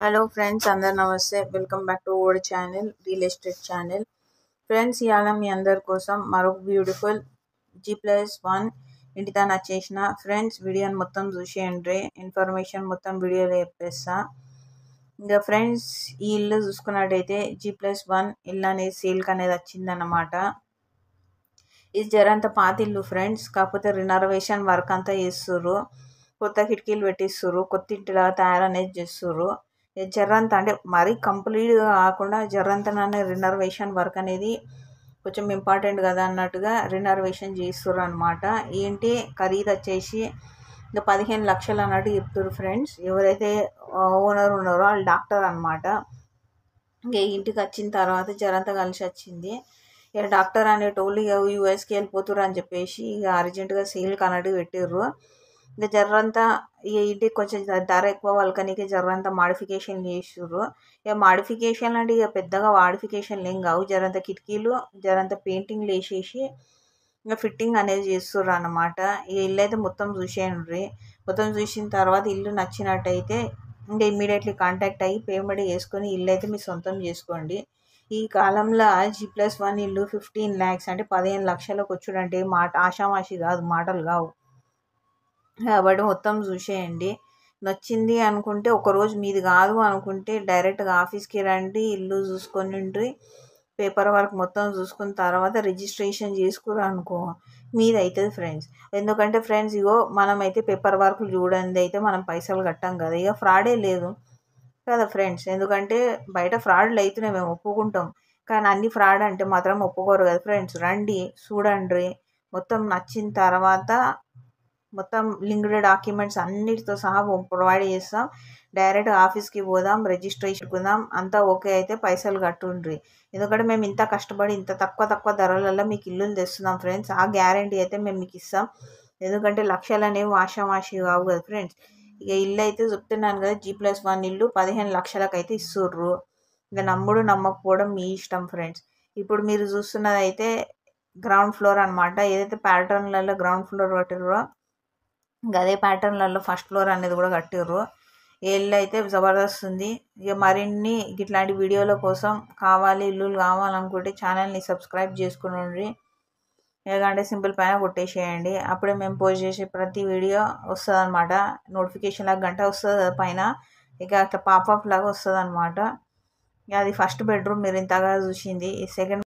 hello friends అందరు నమస్తే welcome back to old channel real estate channel friends ఇవాళ మీ అందరి కోసం మరొక బ్యూటిఫుల్ జీ ప్లస్ వన్ ఇంటితో నచ్చేసిన ఫ్రెండ్స్ వీడియోని మొత్తం చూసేయండి ఇన్ఫర్మేషన్ మొత్తం వీడియోలో చెప్పేస్తా ఇంకా ఫ్రెండ్స్ ఈ ఇల్లు చూసుకున్నట్టయితే జీ ప్లస్ వన్ ఇల్లు అనేది సేల్కి అనేది వచ్చిందన్నమాట ఇది జరంత పాత ఇల్లు ఫ్రెండ్స్ కాకపోతే రినర్వేషన్ వర్క్ అంతా చేస్తుర్రు కొత్త కిటికీలు పెట్టిస్తుర్రు కొత్త ఇంటిలా తయారు అనేది చేస్తుర్రు ఇది జర్రంత అంటే మరీ కంప్లీట్గా కాకుండా జర్రంతననే రినర్వేషన్ వర్క్ అనేది కొంచెం ఇంపార్టెంట్ కదా అన్నట్టుగా రినర్వేషన్ చేస్తుర్రు అనమాట ఏంటి ఖరీదు వచ్చేసి ఇంకా పదిహేను లక్షలు అన్నట్టు చెప్తుర్రు ఫ్రెండ్స్ ఎవరైతే ఓనర్ ఉన్నారో వాళ్ళు డాక్టర్ అనమాట ఇంకా ఇంటికి వచ్చిన తర్వాత జరంతా కలిసి వచ్చింది ఇక డాక్టర్ అనేటోళ్ళు ఇక యూఎస్కి వెళ్ళిపోతుర్రు అని చెప్పేసి ఇక అర్జెంటుగా సేల్కి అన్నట్టు పెట్టిర్రు ఇంకా జర్రంతా ఇక ఇంటికి కొంచెం ధర ఎక్కువ వాళ్ళకనికి జర్రంతా మాడిఫికేషన్ చేసిర్రు ఇక మాడిఫికేషన్ అంటే ఇక పెద్దగా మాడిఫికేషన్లు ఏం కావు జరంత కిటికీలు జరంత పెయింటింగ్లు వేసేసి ఇంకా ఫిట్టింగ్ అనేది చేస్తుర్రు అనమాట ఈ ఇల్లు అయితే మొత్తం చూసేయండి మొత్తం చూసిన తర్వాత ఇల్లు నచ్చినట్టయితే ఇంకా ఇమ్మీడియట్లీ కాంటాక్ట్ అయ్యి పేమెంట్ చేసుకొని ఇల్లు అయితే మీరు సొంతం చేసుకోండి ఈ కాలంలో జీ ప్లస్ వన్ ఇల్లు ఫిఫ్టీన్ ల్యాక్స్ అంటే పదిహేను లక్షలకు వచ్చుడంటే మాట ఆషామాషి కాదు మాటలు కావు కాబట్టి మొత్తం చూసేయండి నచ్చింది అనుకుంటే ఒకరోజు మీది కాదు అనుకుంటే డైరెక్ట్గా ఆఫీస్కి రండి ఇల్లు చూసుకొని ఉండ్రి పేపర్ వర్క్ మొత్తం చూసుకున్న తర్వాత రిజిస్ట్రేషన్ చేసుకురు అనుకో మీది అవుతుంది ఫ్రెండ్స్ ఎందుకంటే ఫ్రెండ్స్ ఇగో మనమైతే పేపర్ వర్క్ చూడండి అయితే మనం పైసలు కట్టాం కదా ఇక ఫ్రాడే లేదు కదా ఫ్రెండ్స్ ఎందుకంటే బయట ఫ్రాడ్లు అవుతున్నాయి మేము ఒప్పుకుంటాం కానీ అన్ని ఫ్రాడ్ అంటే మాత్రం ఒప్పుకోరు కదా ఫ్రెండ్స్ రండి చూడండి మొత్తం నచ్చిన తర్వాత మొత్తం లింక్డ్ డాక్యుమెంట్స్ అన్నిటితో సహా ప్రొవైడ్ చేస్తాం డైరెక్ట్ ఆఫీస్కి పోదాం రిజిస్ట్రేషన్ కుందాం అంతా ఓకే అయితే పైసలు కట్టుండ్రి ఎందుకంటే మేము ఇంత కష్టపడి ఇంత తక్కువ తక్కువ ధరలలో మీకు ఇల్లులు తెస్తున్నాం ఫ్రెండ్స్ ఆ గ్యారంటీ అయితే మేము మీకు ఇస్తాం ఎందుకంటే లక్షలు అనేవి ఆషామాషి కావు కదా ఫ్రెండ్స్ ఇక ఇల్లు అయితే చెప్తున్నాను కదా జీ ప్లస్ వన్ ఇల్లు పదిహేను లక్షలకు అయితే ఇస్తుర్రు ఇక నమ్ముడు నమ్మకపోవడం మీ ఇష్టం ఫ్రెండ్స్ ఇప్పుడు మీరు చూస్తున్నది అయితే గ్రౌండ్ ఫ్లోర్ అనమాట ఏదైతే ప్యాటర్న్లలో గ్రౌండ్ ఫ్లోర్ కట్టిర్రో ఇంకా అదే ప్యాటర్న్లలో ఫస్ట్ ఫ్లోర్ అనేది కూడా కట్టిర్రు ఇల్లు అయితే జబర్దస్త్ ఉంది ఇక మరిన్ని ఇట్లాంటి వీడియోల కోసం కావాలి ఇల్లులు కావాలనుకుంటే ఛానల్ని సబ్స్క్రైబ్ చేసుకుని ఎందుకంటే సింపుల్ పైన కొట్టేసేయండి అప్పుడే మేము పోస్ట్ చేసే ప్రతి వీడియో వస్తుంది అనమాట నోటిఫికేషన్ లాగా గంట వస్తుంది పైన ఇక అట్లా పాపప్ లాగా వస్తుంది అనమాట అది ఫస్ట్ బెడ్రూమ్ మీరు ఇంతగా చూసింది ఈ సెకండ్